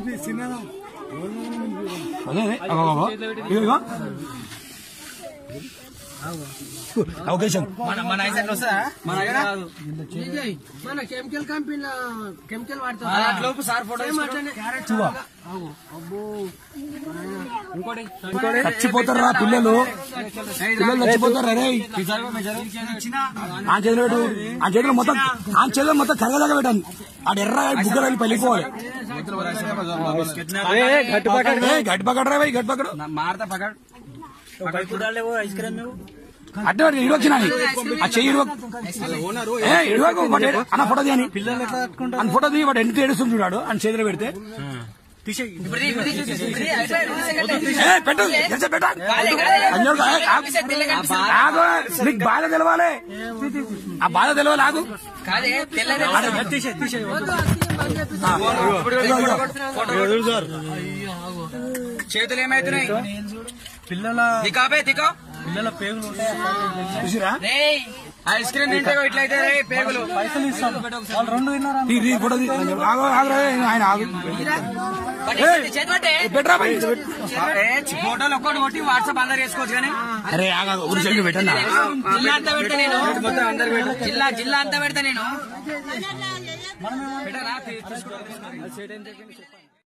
అదే అదే అగో, అగో. ఇగో, ఇగో. అవకాశం మన మన ఐసెట్ వస్తుందా మన దగ్గర మన కెమికల్ కంపెనీ కెమికల్ వాడతాం అట్లోపు సార్ ఫోటో ఇంకోటి ఇంకోటి చచ్చిపోతారా పిల్లలు పిల్లలు చచ్చిపోతారు అరే ఆ చేతిలో పెట్టు ఆ చేతిలో మొత్తం ఆ చేతిలో మొత్తం కరగదాకా పెట్టాను ఆడ ఎర్ర బుగ్గలు వెళ్ళి పెళ్ళిపోవాలి గట్టి పక్కడరా భయ్ గట్టి పక్కడు మారతా పకడ్ ఐస్ క్రీమ్ అడ్డు ఇడు వచ్చినా ఆ చెయ్యి ఇడువ ఏ ఇడువకు వాడు ఏడు- అన్న ఫోటో తీయని అన్న ఫోటో తీ వాడు ఎంత ఏడుస్తుంది చూడాడు అని చేతిలో పెడితే ఏ పెట్టు ఎంత పెట్ట అయ్యోడు, ఏ, ఆగు. ఆగు నీకు బాధ తెలవాలి ఆ బాధ తెలవాలి ఆగు చేతులు ఏమైతున్నాయి పిల్లల దికాపే దికా పిల్లల పేగులు చూసిరా ఐస్ క్రీమ్ తింటే ఇట్లయితే రే పేగులు తీ, తీ, ఫోటో తీ. ఆగు ఆగురా ఆయన ఆగు ఏ, పెట్టరా భయ్. ఏ, ఫోటోలు ఒక్కటి కొట్టి వాట్సాప్ అందరు చేసుకోవచ్చు కానీ అరే ఆగా ఊరి సెల్ఫీ పెట్టన్నా జిల్లా అంతా పెడతా నేను మొత్తం అందరు పెట్టు జిల్లా జిల్లా అంతా పెడతా నేను పెట్టరా? తీ- తీసుకో.